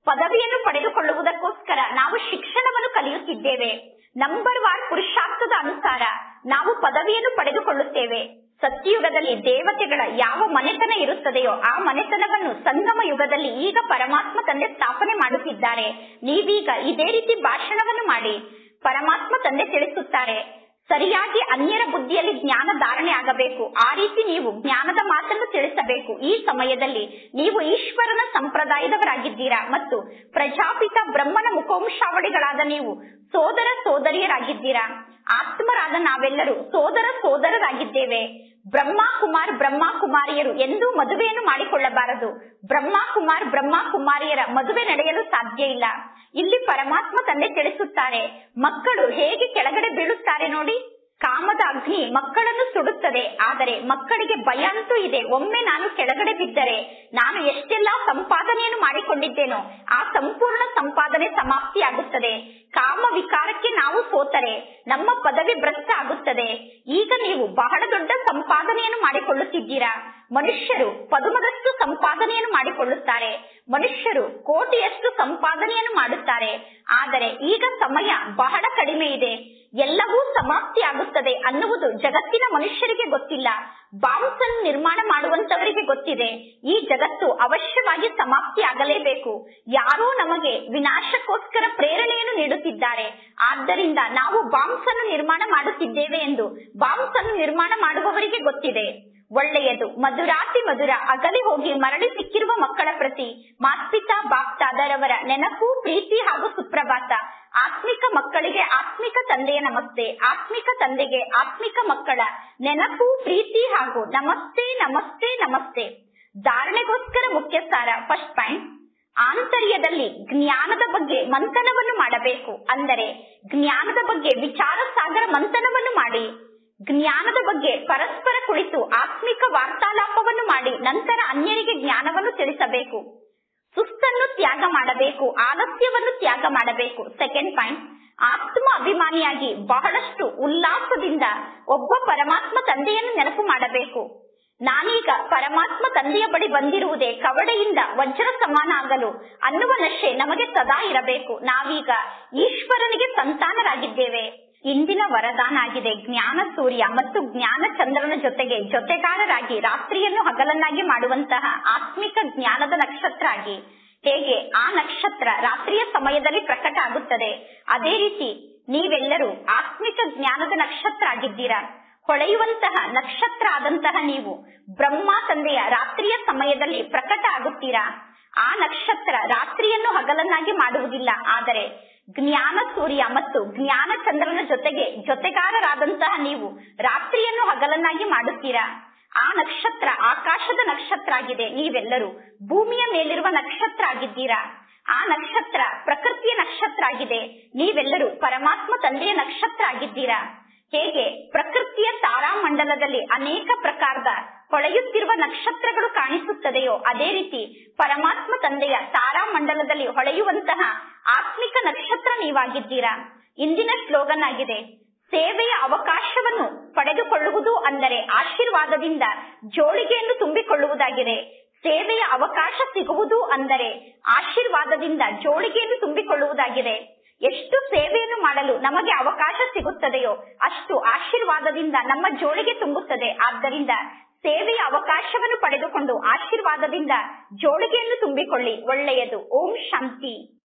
ಪದವಿಯನ್ನು ಪಡೆದುಕೊಳ್ಳುವುದಕ್ಕೋಸ್ಕರ ನಾವು ಶಿಕ್ಷಣವನ್ನು ಕಲಿಯುತ್ತಿದ್ದೇವೆ ನಂಬರ್ ವಾರ್ ಪುರುಷಾರ್ಥದ ಅನುಸಾರ ನಾವು ಪದವಿಯನ್ನು ಪಡೆದುಕೊಳ್ಳುತ್ತೇವೆ ಸತ್ಯಯುಗದಲ್ಲಿ ದೇವತೆಗಳ ಯಾವ ಮನೆತನ ಇರುತ್ತದೆಯೋ ಆ ಮನೆತನವನ್ನು ಸಂಗಮ ಯುಗದಲ್ಲಿ ಈಗ ಪರಮಾತ್ಮ ತಂದೆ ಸ್ಥಾಪನೆ ಮಾಡುತ್ತಿದ್ದಾರೆ ನೀವೀಗ ಇದೇ ರೀತಿ ಭಾಷಣವನ್ನು ಮಾಡಿ ಪರಮಾತ್ಮ ತಂದೆ ತಿಳಿಸುತ್ತಾರೆ ಸರಿಯಾಗಿ ಅನ್ಯರ ಬುದ್ಧಿಯಲ್ಲಿ ಜ್ಞಾನ ಧಾರಣೆ ಆಗಬೇಕು ಆ ರೀತಿ ನೀವು ಜ್ಞಾನದ ಮಾತನ್ನು ತಿಳಿಸಬೇಕು ಈ ಸಮಯದಲ್ಲಿ ನೀವು ಈಶ್ವರನ ಸಂಪ್ರದಾಯದವರಾಗಿದ್ದೀರಾ ಮತ್ತು ಪ್ರಜಾಪಿತ ಬ್ರಹ್ಮನ ಮುಖವಂಶಾವಳಿಗಳಾದ ನೀವು ಸೋದರ ಸೋದರಿಯರಾಗಿದ್ದೀರಾ ಆತ್ಮರಾದ ನಾವೆಲ್ಲರೂ ಸೋದರ ಸೋದರರಾಗಿದ್ದೇವೆ ಬ್ರಹ್ಮ ಕುಮಾರ್ ಬ್ರಹ್ಮ ಕುಮಾರಿಯರು ಎಂದೂ ಮದುವೆಯನ್ನು ಮಾಡಿಕೊಳ್ಳಬಾರದು ಬ್ರಹ್ಮ ಕುಮಾರ್ ಬ್ರಹ್ಮ ಕುಮಾರಿಯರ ಮದುವೆ ನಡೆಯಲು ಸಾಧ್ಯ ಇಲ್ಲ ಇಲ್ಲಿ ಪರಮಾತ್ಮ ತಂದೆ ತಿಳಿಸುತ್ತಾರೆ ಮಕ್ಕಳು ಹೇಗೆ ಕೆಳಗಡೆ ಬೀಳುತ್ತಾರೆ ನೋಡಿ ಕಾಮದ ಅಗ್ನಿ ಮಕ್ಕಳನ್ನು ಸುಡುತ್ತದೆ ಆದರೆ ಮಕ್ಕಳಿಗೆ ಭಯ ಅಂತೂ ಇದೆ ಒಮ್ಮೆ ನಾನು ಕೆಳಗಡೆ ಬಿದ್ದರೆ ನಾನು ಎಷ್ಟೆಲ್ಲಾ ಸಂಪಾದನೆಯನ್ನು ಮಾಡಿಕೊಂಡಿದ್ದೇನೋ ಆ ಸಂಪೂರ್ಣ ಸಂಪಾದನೆ ಸಮಾಪ್ತಿಯಾಗುತ್ತದೆ ಕಾಮ ವಿಕಾರಕ್ಕೆ ನಾವು ಸೋತರೆ ನಮ್ಮ ಪದವಿ ಭ್ರಷ್ಟ ಆಗುತ್ತದೆ ಈಗ ನೀವು ಬಹಳ ದೊಡ್ಡ ಸಂಪಾದನೆಯನ್ನು ಮಾಡಿಕೊಳ್ಳುತ್ತಿದ್ದೀರಾ ಮನುಷ್ಯರು ಪದುಮದಷ್ಟು ಸಂಪಾದನೆಯನ್ನು ಮಾಡಿಕೊಳ್ಳುತ್ತಾರೆ ಮನುಷ್ಯರು ಕೋಟಿಯಷ್ಟು ಸಂಪಾದನೆಯನ್ನು ಮಾಡುತ್ತಾರೆ ಆದರೆ ಈಗ ಸಮಯ ಬಹಳ ಕಡಿಮೆ ಇದೆ ಎಲ್ಲವೂ ಸಮಾಪ್ತಿ ಆಗುತ್ತದೆ ಅನ್ನುವುದು ಜಗತ್ತಿನ ಮನುಷ್ಯರಿಗೆ ಗೊತ್ತಿಲ್ಲ ಬಾಂಬ್ಸ್ ಅನ್ನು ನಿರ್ಮಾಣ ಮಾಡುವಂತವರಿಗೆ ಗೊತ್ತಿದೆ ಈ ಜಗತ್ತು ಅವಶ್ಯವಾಗಿ ಸಮಾಪ್ತಿ ಆಗಲೇಬೇಕು ಯಾರೋ ನಮಗೆ ವಿನಾಶಕ್ಕೋಸ್ಕರ ಪ್ರೇರಣೆಯನ್ನು ನೀಡುತ್ತಿದ್ದಾರೆ ಆದ್ದರಿಂದ ನಾವು ಬಾಂಬ್ಸ್ ಅನ್ನು ನಿರ್ಮಾಣ ಮಾಡುತ್ತಿದ್ದೇವೆ ಎಂದು ಬಾಂಬ್ಸ್ ಅನ್ನು ನಿರ್ಮಾಣ ಮಾಡುವವರಿಗೆ ಗೊತ್ತಿದೆ ಒಳ್ಳೆಯದು ಮಧುರಾತಿ ಮಧುರ ಅಗಲಿ ಹೋಗಿ ಮರಳಿ ಸಿಕ್ಕಿರುವ ಮಕ್ಕಳ ಪ್ರತಿ ಮಾಸ್ಪಿತಾ ಬಾಪ್ತಾದರವರ ನೆನಪು ಪ್ರೀತಿ ಹಾಗೂ ಸುಪ್ರಭಾತ ಆತ್ಮಿಕ ಮಕ್ಕಳಿಗೆ ಆತ್ಮಿಕ ತಂದೆಯ ನಮಸ್ತೆ ಆತ್ಮಿಕ ತಂದೆಗೆ ಆತ್ಮಿಕ ಮಕ್ಕಳ ನೆನಪು ಪ್ರೀತಿ ಹಾಗೂ ನಮಸ್ತೆ ನಮಸ್ತೆ ನಮಸ್ತೆ ಧಾರಣೆಗೋಸ್ಕರ ಮುಖ್ಯ ಸಾರ ಫಸ್ಟ್ ಪಾಯಿಂಟ್ ಆಂತರ್ಯದಲ್ಲಿ ಜ್ಞಾನದ ಬಗ್ಗೆ ಮಂಥನವನ್ನು ಮಾಡಬೇಕು ಅಂದರೆ ಜ್ಞಾನದ ಬಗ್ಗೆ ವಿಚಾರ ಸಾಗರ ಮಂಥನವನ್ನು ಮಾಡಿ ಜ್ಞಾನದ ಬಗ್ಗೆ ಪರಸ್ಪರ ಕುಳಿತು ಆತ್ಮಿಕ ವಾರ್ತಾಲಾಪವನ್ನು ಮಾಡಿ ನಂತರ ಅನ್ಯರಿಗೆ ಜ್ಞಾನವನ್ನು ತಿಳಿಸಬೇಕು ಸುಸ್ತನ್ನು ತ್ಯಾಗ ಮಾಡಬೇಕು ಆಲಸ್ಯವನ್ನು ತ್ಯಾಗ ಮಾಡಬೇಕು ಸೆಕೆಂಡ್ ಪಾಯಿಂಟ್ ಆತ್ಮ ಅಭಿಮಾನಿಯಾಗಿ ಬಹಳಷ್ಟು ಉಲ್ಲಾಸದಿಂದ ಒಬ್ಬ ಪರಮಾತ್ಮ ತಂದೆಯನ್ನು ನೆನಪು ಮಾಡಬೇಕು ನಾನೀಗ ಪರಮಾತ್ಮ ತಂದೆಯ ಬಳಿ ಬಂದಿರುವುದೇ ಕವಡೆಯಿಂದ ವಜ್ರ ಸಮಾನ ಆಗಲು ಅನ್ನುವ ನಶೆ ನಮಗೆ ಸದಾ ಇರಬೇಕು ನಾವೀಗ ಈಶ್ವರನಿಗೆ ಸಂತಾನರಾಗಿದ್ದೇವೆ ಇಂದಿನ ವರದಾನ ಆಗಿದೆ ಜ್ಞಾನ ಸೂರ್ಯ ಮತ್ತು ಜ್ಞಾನ ಚಂದ್ರನ ಜೊತೆಗೆ ಜೊತೆಗಾರರಾಗಿ ರಾತ್ರಿಯನ್ನು ಹಗಲನ್ನಾಗಿ ಮಾಡುವಂತಹ ಆತ್ಮಿಕ ಜ್ಞಾನದ ನಕ್ಷತ್ರ ಆಗಿ ಹೇಗೆ ಆ ನಕ್ಷತ್ರ ರಾತ್ರಿಯ ಸಮಯದಲ್ಲಿ ಪ್ರಕಟ ಆಗುತ್ತದೆ ಅದೇ ರೀತಿ ನೀವೆಲ್ಲರೂ ಆತ್ಮಿಕ ಜ್ಞಾನದ ನಕ್ಷತ್ರ ಆಗಿದ್ದೀರಾ ಹೊಳೆಯುವಂತಹ ನಕ್ಷತ್ರ ಆದಂತಹ ನೀವು ಬ್ರಹ್ಮ ತಂದೆಯ ರಾತ್ರಿಯ ಸಮಯದಲ್ಲಿ ಪ್ರಕಟ ಆಗುತ್ತೀರಾ ಆ ನಕ್ಷತ್ರ ರಾತ್ರಿಯನ್ನು ಹಗಲನ್ನಾಗಿ ಮಾಡುವುದಿಲ್ಲ ಆದರೆ ಜ್ಞಾನ ಸೂರ್ಯ ಮತ್ತು ಜ್ಞಾನ ಚಂದ್ರನ ಜೊತೆಗೆ ಜೊತೆಗಾರರಾದಂತಹ ನೀವು ರಾತ್ರಿಯನ್ನು ಹಗಲನ್ನಾಗಿ ಮಾಡುತ್ತೀರಾ ಆ ನಕ್ಷತ್ರ ಆಕಾಶದ ನಕ್ಷತ್ರ ಆಗಿದೆ ನೀವೆಲ್ಲರೂ ಭೂಮಿಯ ಮೇಲಿರುವ ನಕ್ಷತ್ರ ಆಗಿದ್ದೀರಾ ಆ ನಕ್ಷತ್ರ ಪ್ರಕೃತಿಯ ನಕ್ಷತ್ರ ಆಗಿದೆ ನೀವೆಲ್ಲರೂ ಪರಮಾತ್ಮ ತಂದೆಯ ನಕ್ಷತ್ರ ಆಗಿದ್ದೀರಾ ಹೇಗೆ ಪ್ರಕೃತಿಯ ತಾರಾಮಂಡಲದಲ್ಲಿ ಅನೇಕ ಪ್ರಕಾರದ ಹೊಳೆಯುತ್ತಿರುವ ನಕ್ಷತ್ರಗಳು ಕಾಣಿಸುತ್ತದೆಯೋ ಅದೇ ರೀತಿ ಪರಮಾತ್ಮ ತಂದೆಯ ತಾರಾಮಂಡಲದಲ್ಲಿ ಹೊಳೆಯುವಂತಹ ಆತ್ಮಿಕ ನಕ್ಷತ್ರ ನೀವಾಗಿದ್ದೀರಾ ಇಂದಿನ ಸ್ಲೋಗನ್ ಆಗಿದೆ ಸೇವೆಯ ಅವಕಾಶವನ್ನು ಪಡೆದುಕೊಳ್ಳುವುದು ಅಂದರೆ ಆಶೀರ್ವಾದದಿಂದ ಜೋಳಿಗೆಯನ್ನು ತುಂಬಿಕೊಳ್ಳುವುದಾಗಿದೆ ಸೇವೆಯ ಅವಕಾಶ ಸಿಗುವುದು ಅಂದರೆ ಆಶೀರ್ವಾದದಿಂದ ಜೋಳಿಗೆಯನ್ನು ತುಂಬಿಕೊಳ್ಳುವುದಾಗಿದೆ ಎಷ್ಟು ಸೇವೆಯನ್ನು ಮಾಡಲು ನಮಗೆ ಅವಕಾಶ ಸಿಗುತ್ತದೆಯೋ ಅಷ್ಟು ಆಶೀರ್ವಾದದಿಂದ ನಮ್ಮ ಜೋಳಿಗೆ ತುಂಬುತ್ತದೆ ಆದ್ದರಿಂದ ಸೇವೆಯ ಅವಕಾಶವನ್ನು ಪಡೆದುಕೊಂಡು ಆಶೀರ್ವಾದದಿಂದ ಜೋಳಿಗೆಯನ್ನು ತುಂಬಿಕೊಳ್ಳಿ ಒಳ್ಳೆಯದು ಓಂ ಶಾಂತಿ